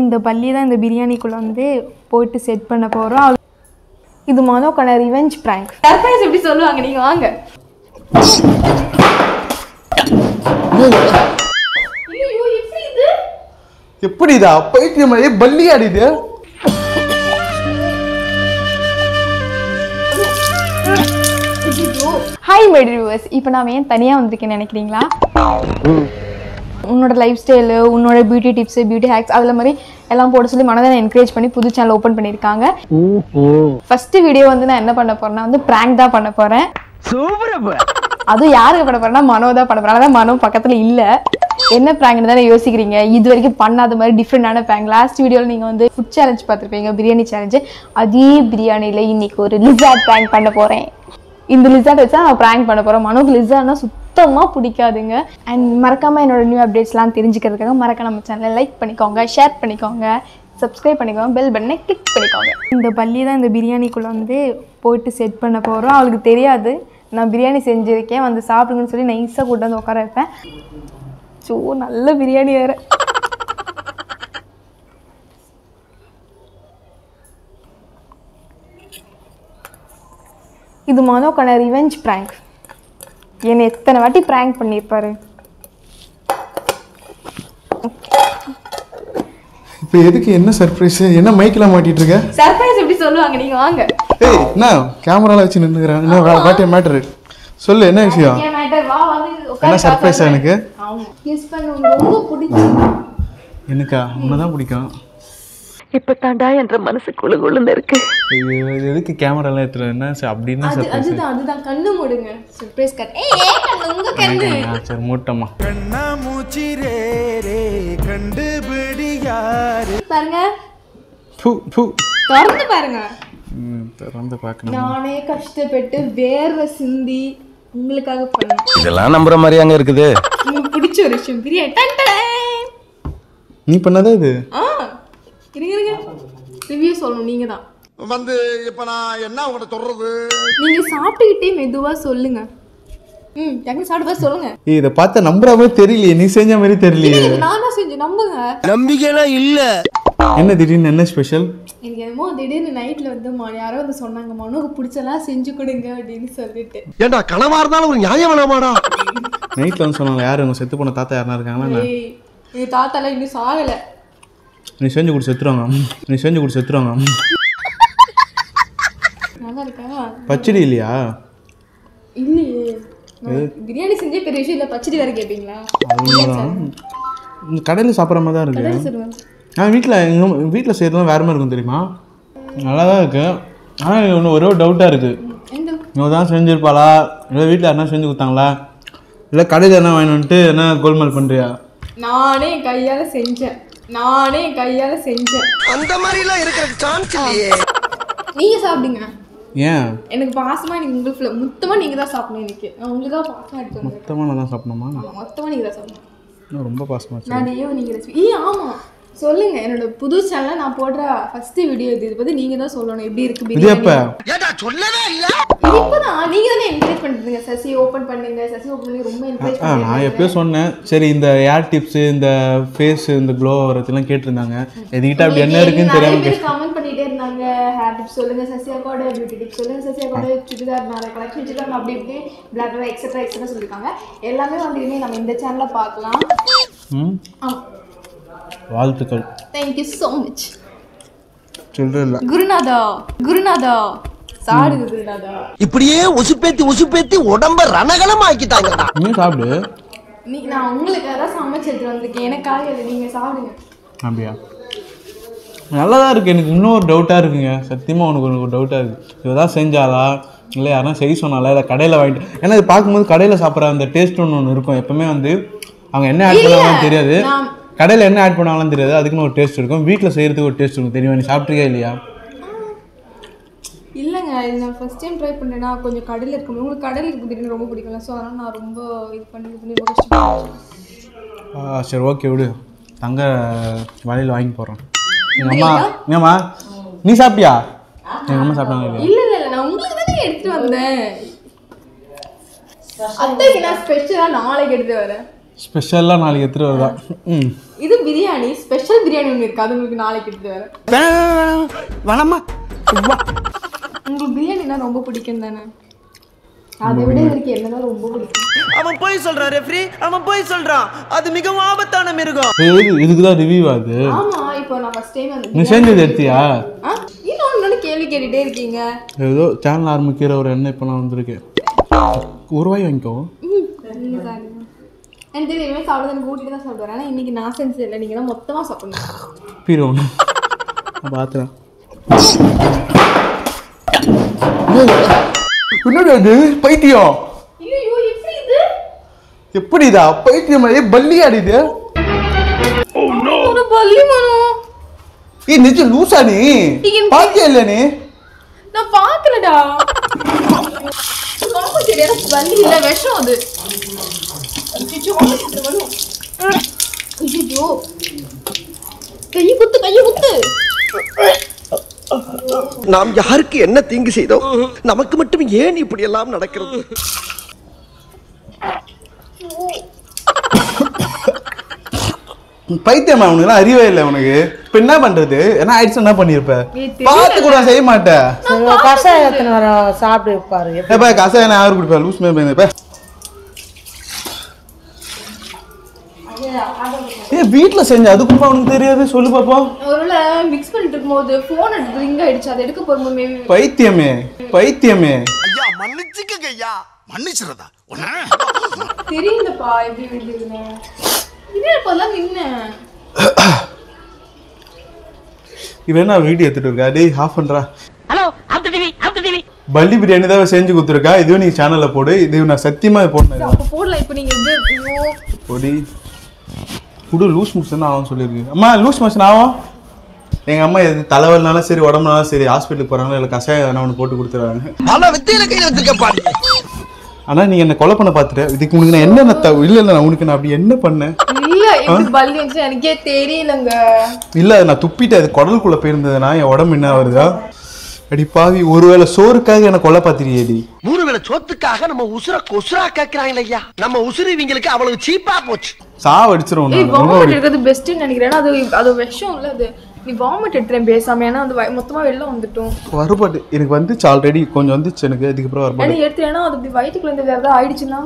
இந்த பள்ளி தான் இந்த பிரியாணிக்குள்ளே வந்து போயிட்டு செட் பண்ண போகிறோம் இது மனோக்கான ரிவெஞ்ச் ப்ராங்க் சர்ப்ரைஸ் எப்படி சொல்லுவாங்க நீங்கள் வாங்க ஐயோ எப்படி இது எப்படிதா பைத்தியம் ஏ பல்லி ஆடிது ஹாய் மை வியூவர்ஸ் இப்போ நான் ஏன் தனியாக வந்திருக்கேன்னு நினைக்கிறீங்களா உன்னோட லைஃப் ஸ்டைலு உன்னோட பியூட்டி டிப்ஸு பியூட்டி ஹேக்ஸ் அதில் மாதிரி எல்லாம் போட சொல்லி மனதை என்கரேஜ் பண்ணி புது சேனல் ஓப்பன் பண்ணியிருக்காங்க ஃபர்ஸ்ட் வீடியோ வந்து நான் என்ன பண்ண போறேன்னா வந்து ப்ராங்க் தான் பண்ண போகிறேன் அதுவும் யாருக்கு பண்ண போறேன்னா மனோ தான் பண்ண போறேன் அதான் மனோ பக்கத்தில் இல்லை என்ன ப்ராங்க்னு தானே யோசிக்கிறீங்க இது வரைக்கும் பண்ணாத மாதிரி டிஃப்ரெண்டான ப்ராங்க் லாஸ்ட் வீடியோவில் நீங்கள் வந்து ஃபுட் சேலஞ்ச் பார்த்துருப்பீங்க பிரியாணி சேலஞ்சு அதே பிரியாணியில் இன்னைக்கு ஒரு லிசார்ட் ப்ராங்க் பண்ண போகிறேன் இந்த லிசார்ட் வச்சா நான் ப்ராங்க் பண்ண போகிறேன் மனோக்கு லிசார்ட்னா சுத்தமாக பிடிக்காதுங்க அண்ட் மறக்காமல் என்னோட நியூ அப்டேட்ஸ்லாம் தெரிஞ்சுக்கிறதுக்காக மறக்க நம்ம சேனலை லைக் பண்ணிக்கோங்க ஷேர் பண்ணிக்கோங்க சப்ஸ்கிரைப் பண்ணிக்கோங்க பெல் பட்டனை கிளிக் பண்ணிக்கோங்க இந்த பள்ளி தான் இந்த பிரியாணிக்குள்ளே வந்து போயிட்டு செட் பண்ண போகிறோம் அவளுக்கு தெரியாது நான் பிரியாணி செஞ்சுருக்கேன் வந்து சாப்பிடுங்கன்னு சொல்லி நைஸாக கூட்டு வந்து உட்கார வைப்பேன் ஸோ நல்ல பிரியாணி வேறு இது மனோக்கான ரிவெஞ்ச் ப்ராங்க் என்னை எத்தனை வாட்டி ப்ராங்க் பண்ணியிருப்பாரு இப்போ எதுக்கு என்ன சர்ப்ரைஸ் என்ன மைக்கில் மாட்டிட்டு இருக்க சர்ப்ரைஸ் எப்படி சொல்லுவாங்க நீங்கள் வாங்க ஏய் என்ன கேமரால வச்சு நின்றுக்கிறேன் என்ன வாட்டிய மேட்ரு சொல்லு என்ன விஷயம் ஏன் மேட்டர் வா வந்து என்ன சர்ப்ரைஸா எனக்கு ஆமாம் கிஸ் பண்ண உங்களுக்கு ரொம்ப பிடிச்சி எனக்கா உன்னதான் பிடிக்கும் இப்ப தாண்டா என்ற மனசு குழு குழுன்னு இருக்கு ஐயோ, இது எதுக்கு கேமராலாம் எடுத்துரு என்ன சரி, அப்படின்னு அது சர்ப்ரைஸ் அதுதான் அதுதான் கண்ணு மூடுங்க சர்ப்ரைஸ் கட் ஏய் ஏன் கண்ணு உங்க கண்ணு சரி மூட்டம்மா கண்ணாமூச்சி ரே ரே கண்டுபிடி யாரு பாருங்க பூ பூ திறந்து பாருங்க ம், திறந்து பார்க்கணும் நானே கஷ்டப்பட்டு வேர்வை சிந்தி உங்களுக்காக பண்ணேன் இதெல்லாம் நம்புற மாதிரி அங்க இருக்குது உங்களுக்கு பிடிச்ச ஒரு விஷயம் பிரியாணி டன் டன். நீ பண்ணதா இது ஆ இருங்க இருங்க ரிவ்யூ சொல்லணும் நீங்க தான் வந்து இப்ப நான் என்ன உங்கள்ட்ட சொல்றது நீங்க சாப்பிட்டுக்கிட்டே மெதுவா சொல்லுங்க ம் எங்க சாப்பிட்டு பார்த்து சொல்லுங்க ஏய், இதை பார்த்தா நம்புற மாதிரி தெரியலையே நீ செஞ்ச மாதிரி தெரியலையே இது நான் தான் செஞ்சு நம்புங்க நம்பிக்கைலாம் இல்ல என்ன திடீர்னு என்ன ஸ்பெஷல் எனக்கு என்னமோ திடீர்னு நைட்ல வந்து ம- யாரோ வந்து சொன்னாங்க மனோக்கு பிடிச்சலாம் செஞ்சு கொடுங்க அப்படின்னு சொல்லிட்டு ஏண்டா கனவா இருந்தாலும் ஒரு நியாயம் வேணாமாடா நைட்ல வந்து சொன்னாங்க யாரு உங்க செத்து போன தாத்தா யாருனா இருக்காங்களா என்ன? ஏய் எங்க தாத்தாலாம் இன்னும் சாகல நீ செஞ்சு கொடு செத்துருவாங்க நீ செஞ்சு கொடு செத்துருவாங்க நல்லா இருக்கா பச்சடி இல்லையா இல்லையே நான் பிரியாணி செஞ்சே பெரிய விஷயம் இல்லை பச்சடி வேற கேட்பீங்களா இந்த கடையில் சாப்பிட்ற மாதிரி தான் இருக்கு சொல்லுவேன் நான் வீட்டில் எங்கள் வீட்டில் செய்கிறதுலாம் வேறு மாதிரி இருக்கும் தெரியுமா நல்லா தான் இருக்கு ஆனால் ஒன்று ஒரே ஒரு டவுட்டாக இருக்குது எந்த இவங்க தான் செஞ்சுருப்பாளா இல்லை வீட்டில் யாருனா செஞ்சு கொடுத்தாங்களா இல்லை கடையில் என்ன வாங்கிட்டு வந்துட்டு என்ன கோல்மால் பண்ணுறியா நானே என் கையால செஞ்சேன் நானே என் கையால செஞ்சேன் அந்த மாதிரி எல்லாம் இருக்கிற சான்ஸ் இல்லையே நீங்க சாப்பிடுங்க ஏன் எனக்கு பாசமா எனக்கு உங்களுக்கு full- மொத்தமா நீங்க தான் சாப்பிடணும் இன்னைக்கு நான் உங்களுக்கு தான் பாசமா எடுத்து வந்தேன் மொத்தமாக நான் தான் சாப்பிடணுமா ஆமா, மொத்தமா நீங்க தான் சாப்பிடணும் இன்னும் ரொம்ப பாசமாக நான் டெய்லியும் நீங்க ரெசிபி ஏ ஆமா சொல்லுங்க என்னோட புது சேனல்ல நான் போடுற ஃபர்ஸ்ட் வீடியோ இது இதை பத்தி நீங்க தான் சொல்லணும் எப்படி இருக்கு இது பிரியாணி எப்போ ஏண்டா சொல்லவே இல்ல இது இப்பதான் நீங்க தானே என்கரேஜ் பண்ணிருந்தீங்க சசி ஓபன் பண்ணுங்க சசி ஓபன் பண்ணி ரொம்ப என்கரேஜ் ஆ நான் எப்பயோ சொன்னேன் சரி இந்த ஏர் டிப்ஸு இந்த ஃபேஸ் இந்த க்ளோ வரதுலாம் கேட்டிருந்தாங்க எதுக்கிட்ட அப்படி என்ன இருக்குன்னு தெரியாம நிறைய பேர் கமெண்ட் பண்ணிட்டே இருந்தாங்க ஹேர் டிப்ஸ் சொல்லுங்க சசியாக்கோட பியூட்டி டிப்ஸ் சொல்லுங்க சசியாக்கோட சுடிதார் நிறைய கலெக்ஷன் வச்சுருக்காங்க அப்படி இப்படி பிளாக் எக்ஸட்ரா எக்ஸட்ரா சொல்லியிருக்காங்க எல்லாமே வந்து இனிமே நம்ம இந்த சேனல்ல பார்க்கலாம் ம் ஆமா வாழ்த்துக்கள் தேங்க்யூ ஸோ மச் சொல்கிறதில்ல குருநாதா குருநாதா சாடுங்க குருநாதா இப்படியே உசுப்பேத்தி உசுப்பேத்தி உடம்ப ரணகலம் ஆக்கிட்டாங்கடா நீ சாப்பிடு நீ நான் உங்களுக்காக தான் சமைச்சு எடுத்துட்டு வந்திருக்கேன் எனக்காக இல்லை நீங்க சாப்பிடுங்க அப்படியா நல்லா தான் இருக்குது எனக்கு இன்னும் ஒரு டவுட்டாக இருக்குங்க சத்தியமாக உனக்கு ஒரு டவுட்டாக இருக்குது இவ தான் செஞ்சாலா இல்லை யாரும் செய்ய சொன்னாலா இல்லை கடையில் வாங்கிட்டு ஏன்னா இது பார்க்கும்போது கடையில் சாப்பிட்ற அந்த டேஸ்ட் ஒன்று ஒன்று இருக்கும் எப்பவுமே வந்து அவங்க என்ன ஆட் பண்ணுவாங்கன்னு தெரியாது நான் கடையில் என்ன ஆட் பண்ணாலும் தெரியாது அதுக்குன்னு ஒரு டேஸ்ட் இருக்கும் வீட்டில் செய்கிறதுக்கு ஒரு டேஸ்ட் இருக்கும் தெரியுமா நீ சாப்பிட்ருக்கே இல்லையா இல்லைங்க இது நான் ஃபர்ஸ்ட் டைம் ட்ரை பண்ணுறேன்னா கொஞ்சம் கடையில் இருக்கும் உங்களுக்கு கடையில் இருக்கும் திடீர்னு ரொம்ப பிடிக்கல ஸோ அதனால் நான் ரொம்ப இது பண்ணி இது பண்ணி ரொம்ப கஷ்டப்பட்டேன் ஆ, சரி ஓகே விடு தங்க வலையில் வாங்கி போடுறேன் எங்கள் அம்மா ஏம்மா நீ சாப்பிட்டியா எங்கள் அம்மா சாப்பிட்டாங்க இல்லையா இல்ல இல்ல இல்ல நான் உங்களுக்கு தானே எடுத்துட்டு வந்தேன் அத்தைக்கு நான் ஸ்பெஷலா நாளைக்கு எடுத்து வரேன் ஸ்பெஷலாக நாளைக்கு எடுத்துகிட்டு வருதான் ம் இது பிரியாணி ஸ்பெஷல் பிரியாணி ஒன்று இருக்கு அது உங்களுக்கு நாளைக்கு எடுத்து வரேன் வேணாமா உங்களுக்கு பிரியாணினா ரொம்ப பிடிக்கும் தானே அதை விட எனக்கு என்னதான் ரொம்ப பிடிக்கும் அவன் போய் சொல்றான் ரெஃப்ரி அவன் போய் சொல்றான் அது மிகவும் ஆபத்தான மிருகம் ஏய், இதுக்கு தான் ரிவ்யூ ஆகுது ஆமா இப்போ நான் ஃபர்ஸ்ட் டைம் வந்து நீ செஞ்சது எடுத்தியா ஆ இன்னொன்று இன்னொன்று கேள்வி கேட்டுட்டே இருக்கீங்க ஏதோ சேனல் ஆரம்பிக்கிற ஒரு எண்ணெய் இப்போ நான் வந்திருக்கேன் ஒரு ரூபாய் வாங்கிக்கோ ம், சரிங்க, சரிங்க. எனக்கு தெரியும் இனிமேல் சாப்பிட எனக்கு கூட்டிட்டு தான் சாப்பிடுவேன் ஆனால் இன்னைக்கு நான் செஞ்சது இல்லை நீங்கள் தான் மொத்தமாக சாப்பிடணும் பீர ஒன்று நான் பார்த்துறேன் என்னடா இது பைத்தியம் ஐயோ எப்படி இது எப்படிதா பைத்தியம் ஏ பல்லி ஆடிது ஒரு பல்லி மனம் ஏய் நிஜம் லூசா நீ நீங்க- பாத்தியா இல்ல நீ நான் பார்க்கலடா ரொம்ப சரியான பல்லி இல்லை விஷம் அது அச்சச்சோ, வாமிட்டு வரும். ஐயோ கையை குத்து கையை குத்து நாம் யாருக்கு என்ன தீங்கு செய்தோம் நமக்கு மட்டும் ஏன் இப்படி எல்லாம் நடக்கிறது பைத்தியமா உனக்கு அறிவே இல்லை உனக்கு இப்ப என்ன பண்றது என்ன ஆயிடுச்சு என்ன பண்ணிருப்ப ஏய், தெரியல. பார்த்து கூட செய்ய மாட்டேன் கஷாயத்தின் வர சாப்பிட்டு பாரு ஏப்பா கசாயம் நான் யாரு குடிப்பா லூஸ் மேல் இப்ப ஏ வீட்ல செஞ்ச அதுக்குமா உனக்கு தெரியாது சொல்லு பாப்போம் ஒருவேளை மிக்ஸ் பண்ணிட்டு இருக்கும்போது ஃபோன் எடுத்து ரிங் ஆயிடுச்சு அதை எடுக்க போகும்போது பைத்தியமே பைத்தியமே ஐயா மன்னிச்சுக்கங்க ஐயா மன்னிச்சிருதா தெரியலப்பா எப்படி விடுதுன்னு இதே இப்போதான் நின்னேன் இவன் என்ன வீடியோ எடுத்துட்டு இருக்கா டேய் ஆஃப் பண்றா hello Abdu TV Abdu TV பல்லி பிரியாணி தான் செஞ்சு கொடுத்துருக்கா இதுவும் நீ சேனல்ல போடு இது நான் சத்தியமா போடணும் அப்போ போடலாம் இப்போ நீங்க இது ஐயோ பொடி குடு லூஸ் மோஷன் ஆகும் சொல்லியிருக்கு அம்மா லூஸ் மோஷன் ஆகும் எங்க அம்மா எது தலைவலினாலும் சரி உடம்புனாலும் சரி ஹாஸ்பிட்டலுக்கு போறாங்க இல்லை கஷாயம் எதனா ஒன்று போட்டு கொடுத்துருவாங்க பல வித்தையில கையில வச்சிருக்க பாரு ஆனா நீ என்ன கொலை பண்ண பாத்துட்ட இதுக்கு உனக்கு நான் என்னென்ன தவ இல்ல இல்ல நான் உனக்கு நான் அப்படி என்ன பண்ணேன் இல்ல எப்படி பல்லி வந்துச்சு எனக்கே தெரியலங்க இல்ல அது நான் துப்பிட்டு அது குடலுக்குள்ள போயிருந்ததுன்னா என் உடம்பு என்ன வருதா அடி பாவி ஒருவேளை சோறுக்காக என்ன கொலை பாத்திரியேடி மூணு வேளை சோத்துக்காக நம்ம உசுர கொசுரா கேக்குறாங்க ஐயா நம்ம உசுறு இவங்களுக்கு அவ்வளவு சீப்பா போச்சு சாவ அடிச்சிரும் ஏய் உன்னை. ரொம்ப வாமிட் அடி- எடுக்கிறது பெஸ்ட்னு நினைக்கிறேன் ஏன்னா அது அது விஷம் இல்ல அது நீ வாமிட் எடுத்துறேன் பேசாம ஏன்னா அது வய- மொத்தமா வெளில வந்துட்டோம் வருபாட்டு எனக்கு வந்துச்சு ஆல்ரெடி கொஞ்சம் வந்துச்சு எனக்கு அதுக்கப்புறம் ஏன்னா வருபாட்டு எடுத்துட்டேன்னா அது இப்படி வயிற்றுக்குள்ள இருந்து வேற ஏதாவது ஆயிடுச்சுன்னா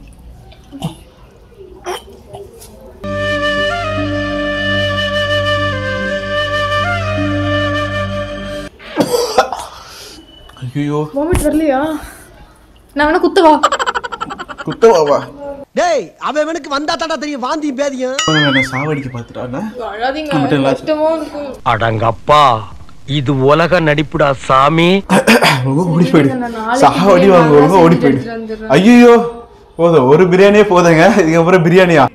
ஐயோ வாமிட் வரலையா நான் வேணா குத்தவா குத்தவாவா டேய் அவனுக்கு வந்தா தாண்டா தெரியும் வாந்தி பேதியும் என்ன சாவடிக்க பாத்துட்டானே அழாதீங்க மட்டும் இல்ல. கஷ்டமா இருக்கும் அடங்கப்பா இது உலக நடிப்புடா சாமி ஒழுங்கா ஓடி போயிடு நான் நாளைக்கு சாவடி வாங்க பிரியாணி ஒழுங்கா ஓடி செஞ்சு போயிடு எடுத்துட்டு வந்துடுறேன். ஐயோ போதும் ஒரு பிரியாணியே போதுங்க இதுக்கப்புறம் பிரியாணியா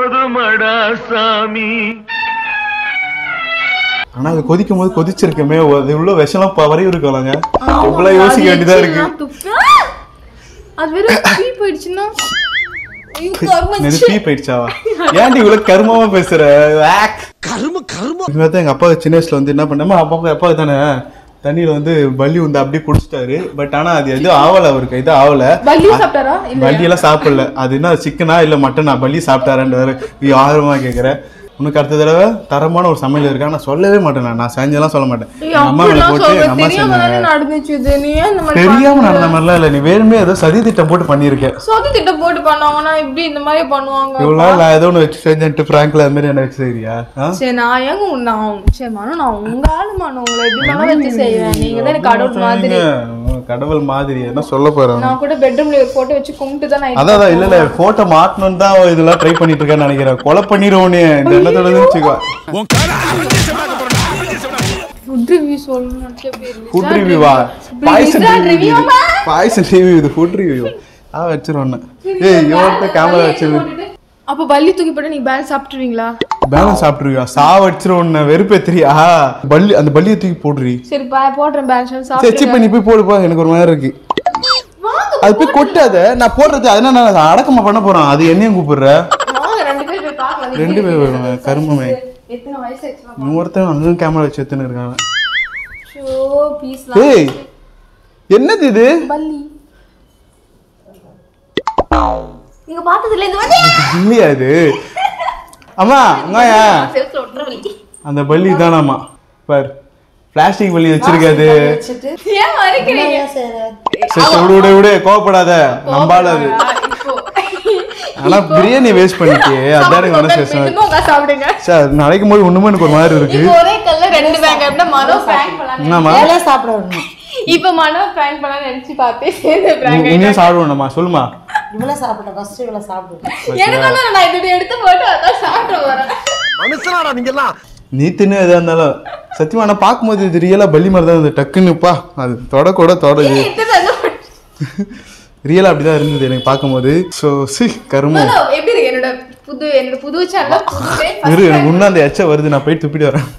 ஆனா அது கொதிக்கும் போது கொதிச்சிருக்கமே அது உள்ள விஷம்லாம் பவரி இருக்கலாங்க இவ்வளவு யோசிக்க அது வேண்டியதா இருக்கு எச்சில்லாம் துப்பு- ஆ! அது வெறும் பீ போயிடுச்சுன்னா ஐயோ, கருமம். நெது பீ போயிடுச்சாவா ஏன்டி இவ்வளவு கருமாவா பேசுற ஆக். கரும கரும இது மாதிரி தான் எங்க அப்பா சின்ன வயசுல வந்து என்ன பண்ணாம அப்பா அப்பா தானே தண்ணியில வந்து பல்லி வந்து அப்படியே குடிச்சிட்டாரு பட் ஆனா அது எதுவும் ஆவல அவருக்கு இது ஆவல பல்லியும் சாப்பிட்டாரா இல்ல பல்லி எல்லாம் சாப்பிடல அது என்ன சிக்கனா இல்ல மட்டனா பல்லி சாப்பிட்டாரான்னு நீ ஆர்வமா கேக்குற உனக்கு அடுத்த தடவை தரமான ஒரு சமையல் இருக்கா நான் சொல்லவே மாட்டேன் நான். நான் செஞ்செல்லாம் சொல்ல மாட்டேன் ஏய், எங்க அம்மா மேல அப்படிலாம் போட்டு சொல்ற எங்க அம்மா தெரியாம செஞ்சாங்க தானே நடந்துச்சு இது நீ ஏன் இந்த மாதிரி தெரியாம நடந்த மாதிரிலாம் இல்ல நீ வேணுமே ஏதோ சதி திட்டம் போட்டு பண்ணியிருக்கேன் சொதி திட்டம் போட்டு பண்ணாங்கன்னா இப்படி இந்த மாதிரி பண்ணுவாங்க இவ்வளவு நாள் நான் ஏதோ ஒன்று வச்சு செஞ்சேன்ட்டு ஃப்ராங்க்ல அது மாதிரி என்ன வச்சு செய்றியா ஆ? சரி நான் ஏங்க உன் நான் சரி மனு நான் உங்க ஆளு மனு உங்களை எப்படி வேணா வச்சு செய்வேன் நீங்க தான் எனக்கு கடவுள் மாதிரி நீங்க கடவுள் மாதிரி என்ன சொல்ல போறேன் நான் கூட பெட்ரூம்ல ஒரு போட்டோ வச்சு கும்பிட்டு தான் night அதான் அதான் இல்ல இல்ல போட்டோ மாட்டணும்னு தான் இதெல்லாம் ட்ரை பண்ணிட்டு இருக்கேன்னு நினைக்கிறேன் கொலை பண்ணிடுவோனே இந்த எண்ணத்தோட வச்சுக்கோ ஃபுட் ரிவ்யூ சொல்லணும்னு நினைச்ச பேர் ஃபுட் ரிவ்யூவா பாய்சன் Lizard ரிவ்யூ review மா? பாய்சன் ரிவ்யூ இது ஃபுட் ரிவ்யூ ஆ வச்சிருவோம் ஏய் இவன்கிட்ட கேமரா வச்சிரு அப்ப பல்லி தூக்கி போட்டு நீங்க பேலன்ஸ் சாப்பிட்டுருவீங்களா பேலன்ஸ் சாப்பிட்டுருவியா சாவ வச்சிருவோம் வெறுப்பேத்திரியா பல்லி அந்த பல்லியை தூக்கி போடுறி சரி பா- போடுறேன் பேலன்ஸ் சரி சாப்பிட்டு சிப்ப நீ போய் போடுப்பா எனக்கு ஒரு மாதிரி இருக்கு அது போய் கொட்டாத நான் போடுறது அதனால நான் அடக்கமா பண்ண போறேன் அது என்னையும் கூப்பிடுற வாங்க ரெண்டு பேர் போய் பார்க்கலாம் ரெண்டு பேர் வேணும் கருமமே எத்தனை வயசு ஆச்சுன்னா இன்னொருத்தன் அங்கேயும் கேமரா வச்சு எடுத்துன்னு இருக்காங்க ஷோ பீஸ்லாம் ஏய் என்னது இது பல்லி நீங்க பார்த்ததுல இருந்து வந்து இல்லையா அது அம்மா அங்காயா செவுத்துல ஒட்டுற வலி அந்த பள்ளி தானாமா பார் பிளாஸ்டிக் பள்ளி வச்சிருக்காது வச்சுட்டு ஏன் மறைக்கிறீங்க என்ன செய்யற சரி சரி, விடு விடு விடு கோவப்படாத நம்பால அது இப்போ ஆனா பிரியாணி வேஸ்ட் பண்ணிட்டு அதான் எனக்கு மனசு கஷ்டமா இருக்கு. மெதுவா உட்கார்ந்து சாப்பிடுங்க சார் நினைக்கும் போது ஒண்ணுமே எனக்கு ஒரு மாதிரி இருக்கு இப்போ ஒரே கல்ல ரெண்டு பேங்க் அப்படின்னா மனோ பிராங்க் பண்ணலாம் என்னம்மா எல்லாம் சாப்பிட விடணும் இப்போ மனோ பிராங்க் பண்ணலாம் நினைச்சு பார்த்தே சேர்ந்து பிராங்க் இன்னும் சாப்பிடுவோம்மா சொல்லுமா இவ்வளோ சாப்பிட்டேன் ஃபர்ஸ்ட் இவ்வளோ சாப்பிடு எனக்கு ஒண்ணும் நான் இது எடுத்து போட்டு அதான் சாப்பிட வரேன் மனுஷனாடா நீங்க எல்லாம் நீ தின்னு எதா இருந்தாலும் சத்தியமா நான் பார்க்கும்போது இது ரியலா பள்ளி மாதிரி தான் இருந்தது டக்குன்னுப்பா அது தொட கூட தொடது ரியலா அப்படிதான் இருந்தது எனக்கு பார்க்கும்போது ஸோ சி கருமம் மனோ எப்படி இருக்கு என்னோட புது என்னோட புது சேனல் புது இரு எனக்கு இன்னும் அந்த எச்ச வருது நான் போய் துப்பிட்டு வரேன்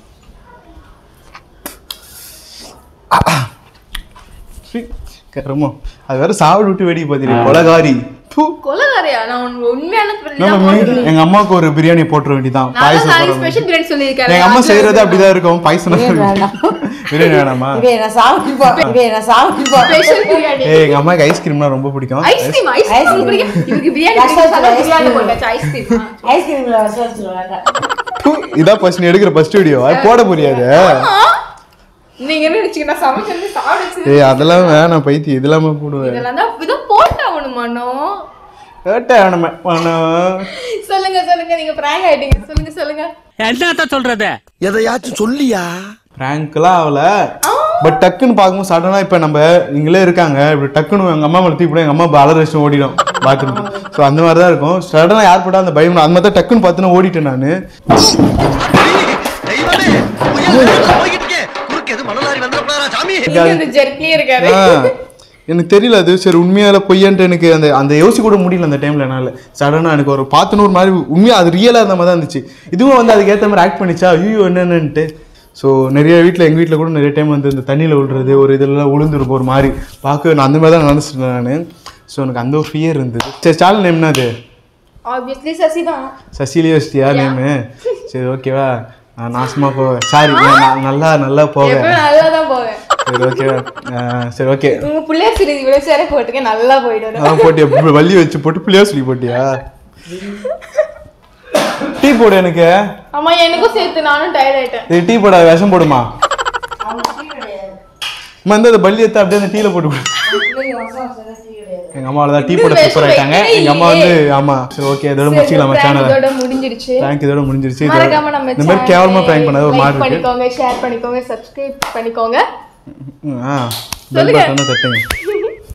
சி, கருமம் அது வேற சாப்பிட்டு விட்டு வேடிக்கை பார்த்துட்டு கொலகாரி பூ கொலகாரியா நான் உனக்கு உண்மையான நம்ம மீ- எங்க அம்மாவுக்கு ஒரு பிரியாணி போட்டுற வேண்டியதான் பாயசம் போடுற மாதிரி. ஸ்பெஷல் பிரியாணி சொல்லியிருக்காரு எங்க அம்மா செய்யறது அப்படிதான் இருக்கும் பாயசம் வேண்டாம். பிரியாணி வேணாமா இவே நான் சாப்பிட்டு இவே நான் சாப்பிட்டு ஸ்பெஷல் பிரியாணி ஏய் எங்க அம்மாக்கு ஐஸ்கிரீம்னா ரொம்ப பிடிக்கும் ஐஸ்கிரீம் ஐஸ்கிரீம் பிடிக்கும் இவருக்கு பிரியாணி ரசம் பிடிக்கும் ice பிரியாணி cream. போட்டாச்சு ஐஸ்கிரீம் ஐஸ்கிரீமில் வச்சு வேண்டாம் பூ, இதான் ஃபர்ஸ்ட் நீ எடுக்கிற ஃபர்ஸ்ட் வீடியோ அது போட புரியாது நீங்க என்ன நினைச்சீங்க நான் சமைச்சு சாப்பிடுச்சு ஏய் அதெல்லாம் வேணாம் பைத்தி இதெல்லாம போடுவேன் இதெல்லாம் தான் இதை போட்டாகணும் மனோ கேட்ட வேணாமே வேணாம் சொல்லுங்க சொல்லுங்க நீங்க பிராங்க் ஆயிட்டீங்க சொல்லுங்க சொல்லுங்க என்னத்த சொல்றது எதையாச்சும் சொல்லியா பிராங்க்லாம் ஆகல பட் டக்குன்னு பார்க்கும்போது சடனாக இப்போ நம்ம இங்களே இருக்காங்க இப்படி டக்குன்னு எங்கள் அம்மா மேலே தூக்கி எங்கள் அம்மா பாலர் வச்சு ஓடிடும் பாத்ரூம் ஸோ அந்த மாதிரி தான் இருக்கும் சடனாக யார் போட்டால் அந்த பயம் அந்த மாதிரி தான் டக்குன்னு பார்த்துன்னு ஓடிட்டேன் நான் தெய்வமே புயல் போய்கிட்டு இருக்கேன் குறுக்கு எது மணலாரி வந்துடக்கூடாதா சாமி இங்க இந்த ஜெர்க்லயே இருக்காரு எனக்கு தெரியல அது சரி உண்மையால பொய்யான்ட்டு எனக்கு அந்த அந்த யோசிக்க கூட முடியல அந்த டைம்ல என்னால சடனாக எனக்கு ஒரு பார்த்துன்னு ஒரு மாதிரி உண்மையாக அது ரியலாக இருந்த மாதிரி தான் இருந்துச்சு இதுவும் வந்து அதுக்கு ஏற்ற மாதிரி ஆக்ட் பண்ணிச்சா ஐயோ என்னென்னன்ட்டு ஸோ நிறைய வீட்டில் எங்கள் வீட்டில் கூட நிறைய டைம் வந்து இந்த தண்ணியில் விழுறது ஒரு இதெல்லாம் உளுந்துருக்கும் ஒரு மாதிரி பார்க்க நான் அந்த மாதிரி தான் நினச்சிட்டேன் நான் ஸோ எனக்கு அந்த ஒரு ஃபியர் இருந்தது சரி ஸ்டாலின் நேம் என்னது ஆப்வியஸ்லி சசி தான் சசிலி வச்சிட்டியா நேமு சரி ஓகேவா நான் நாசமாக போவேன் சாரி நல்லா நல்லா போவேன் எப்பவும் நல்லா தான் போவேன் சரி ஓகேவா சரி ஓகே உங்க பிள்ளையார் சிறிது இவ்வளவு சேர போட்டுக்க நல்லா போயிட்டு அதான் போட்டியா இப்ப வள்ளி வச்சு போட்டு பிள்ளையார் சொல்லி போட்டியா டீ போடு எனக்கு ஆமா எனக்கும் சேர்த்து நானும் டயர்ட் ஆயிட்டேன் இது டீ போட விஷம் போடுமா அம்மா இந்த பள்ளி எடுத்து அப்படியே அந்த டீல போட்டு கொடு. எங்க அம்மா தான் டீ போட இது சூப்பர் ஆயிட்டாங்க விஷம் எங்க அம்மா வந்து ஆமா சரி ஓகே இதோட முடிச்சிக்கலாம் prank சேனல் இதோட முடிஞ்சிருச்சு பிராங்க் இதோட முடிஞ்சிருச்சு இதோட- மறக்காம நம்ம இந்த மாதிரி கேவலமா பிராங்க் பண்ணது ஒரு லைக் மாதிரி இருக்கு பண்ணிக்கோங்க ஷேர் பண்ணிக்கோங்க சப்ஸ்கிரைப் பண்ணிக்கோங்க ம், ஆ பெல் பட்டனை தட்டுங்க